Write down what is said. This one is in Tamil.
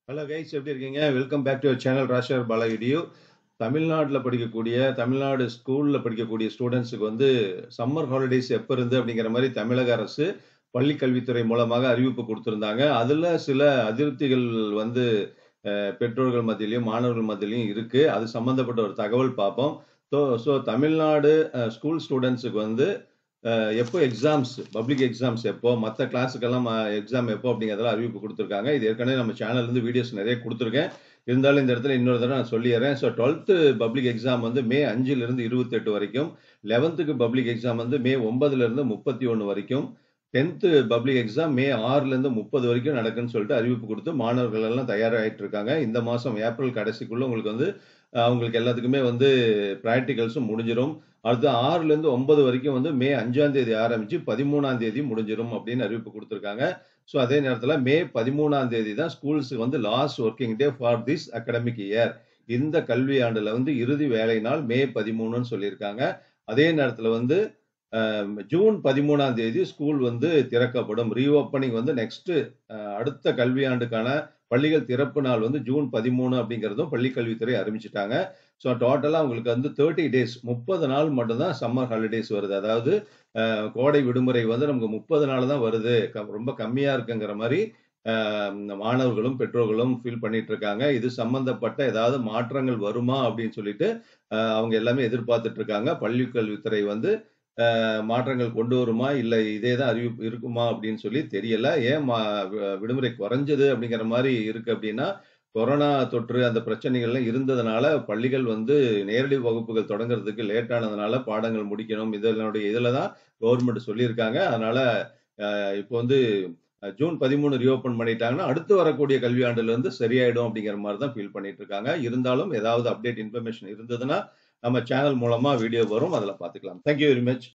ஹலோ கைஸ் எப்படி இருக்கீங்க welcome back to channel Rashar Bala video தமிழ்நாட்டில் படிக்கக்கூடிய தமிழ்நாடு ஸ்கூலில் படிக்கக்கூடிய ஸ்டூடெண்ட்ஸுக்கு வந்து சம்மர் ஹாலிடேஸ் எப்போ இருந்து அப்படிங்கிற மாதிரி தமிழக அரசு பள்ளி கல்வித்துறை மூலமாக அறிவிப்பு கொடுத்துருந்தாங்க அதில் சில அதிருப்திகள் வந்து அஹ், பெற்றோர்கள் மத்தியிலையும் மாணவர்கள் மத்தியிலையும் இருக்கு அது சம்பந்தப்பட்ட ஒரு தகவல் பார்ப்போம் ஸோ ஸோ தமிழ்நாடு ஸ்கூல் ஸ்டூடெண்ட்ஸுக்கு வந்து அஹ், எப்போ எக்ஸாம்ஸ் பப்ளிக் எக்ஸாம்ஸ் எப்போ மற்ற கிளாஸுக்கெல்லாம் எக்ஸாம் எப்போ அப்படிங்கிறதெல்லாம் அறிவிப்பு கொடுத்துருக்காங்க இது ஏற்கனவே நம்ம சேனல்ல இருந்து வீடியோஸ் நிறைய கொடுத்துருக்கேன் இருந்தாலும் இந்த இடத்துல இன்னொரு தடவை நான் சொல்லிடுறேன் ஸோ டுவெல்த்து பப்ளிக் எக்ஸாம் வந்து மே அஞ்சுலேருந்து இருபத்தெட்டு வரைக்கும் லெவன்த்துக்கு பப்ளிக் எக்ஸாம் வந்து மே ஒன்பதுலேருந்து முப்பத்தி ஒன்று வரைக்கும் டென்த்து பப்ளிக் எக்ஸாம் மே ஆறுலேருந்து முப்பது வரைக்கும் நடக்குன்னு சொல்லிட்டு அறிவிப்பு கொடுத்து மாணவர்கள் எல்லாம் தயாராகிட்டு இருக்காங்க இந்த மாதம் ஏப்ரல் கடைசிக்குள்ள உங்களுக்கு வந்து அஹ், அவங்களுக்கு எல்லாத்துக்குமே வந்து ப்ராக்டிகல்ஸும் முடிஞ்சிடும் அடுத்து ஆறுல இருந்து ஒன்பது வரைக்கும் வந்து மே அஞ்சாம் தேதி ஆரம்பிச்சு பதிமூணாம் தேதி முடிஞ்சிடும் அப்படின்னு அறிவிப்பு கொடுத்துருக்காங்க ஸோ அதே நேரத்தில் மே பதிமூணாம் தேதி தான் ஸ்கூல்ஸுக்கு வந்து last working day for this academic year இந்த கல்வி ஆண்டுல வந்து இறுதி வேலை நாள் மே பதிமூணுன்னு சொல்லியிருக்காங்க அதே நேரத்தில் வந்து அஹ், ஜூன் பதிமூணாம் தேதி ஸ்கூல் வந்து திறக்கப்படும் ரீஓப்பனிங் வந்து நெக்ஸ்ட் அடுத்த கல்வியாண்டுக்கான பள்ளிகள் திறப்பு நாள் வந்து ஜூன் பதிமூணு அப்படிங்கிறதும் பள்ளி கல்வித்துறை அறிவிச்சிட்டாங்க ஸோ டோட்டலாக உங்களுக்கு வந்து தேர்ட்டி டேஸ் முப்பது நாள் மட்டும்தான் சம்மர் ஹாலிடேஸ் வருது அதாவது அஹ், கோடை விடுமுறை வந்து நமக்கு முப்பது நாள் தான் வருது க- ரொம்ப கம்மியாக இருக்குங்கிற மாதிரி அஹ், மாணவர்களும் பெற்றோர்களும் ஃபீல் பண்ணிட்டு இருக்காங்க இது சம்பந்தப்பட்ட ஏதாவது மாற்றங்கள் வருமா அப்படின்னு சொல்லிட்டு அஹ், அவங்க எல்லாமே எதிர்பார்த்துட்டு இருக்காங்க பள்ளி கல்வித்துறை வந்து அஹ், மாற்றங்கள் கொண்டு வருமா இல்லை இதே தான் அறிவிப்பு இருக்குமா அப்படின்னு சொல்லி தெரியல ஏன் மா- வி- விடுமுறை குறைஞ்சது அப்படிங்கிற மாதிரி இருக்கு அப்படின்னா கொரோனா தொற்று அந்த பிரச்சனைகள்லாம் இருந்ததுனால பள்ளிகள் வந்து நேரடி வகுப்புகள் தொடங்குறதுக்கு லேட் ஆனதுனால பாடங்கள் முடிக்கணும் இதனுடைய இதில் தான் கவர்மெண்ட் சொல்லியிருக்காங்க அதனால அஹ், இப்போ வந்து அஹ், ஜூன் பதிமூணு ரீஓப்பன் பண்ணிட்டாங்கன்னா அடுத்து வரக்கூடிய கல்வியாண்டுல இருந்து சரியாயிடும் அப்படிங்கிற மாதிரி தான் ஃபீல் பண்ணிட்டு இருக்காங்க இருந்தாலும் ஏதாவது அப்டேட் இன்ஃபர்மேஷன் இருந்ததுன்னா நம்ம சேனல் மூலமா வீடியோ வரும் அதில் பார்த்துக்கலாம் தேங்க்யூ வெரி மச்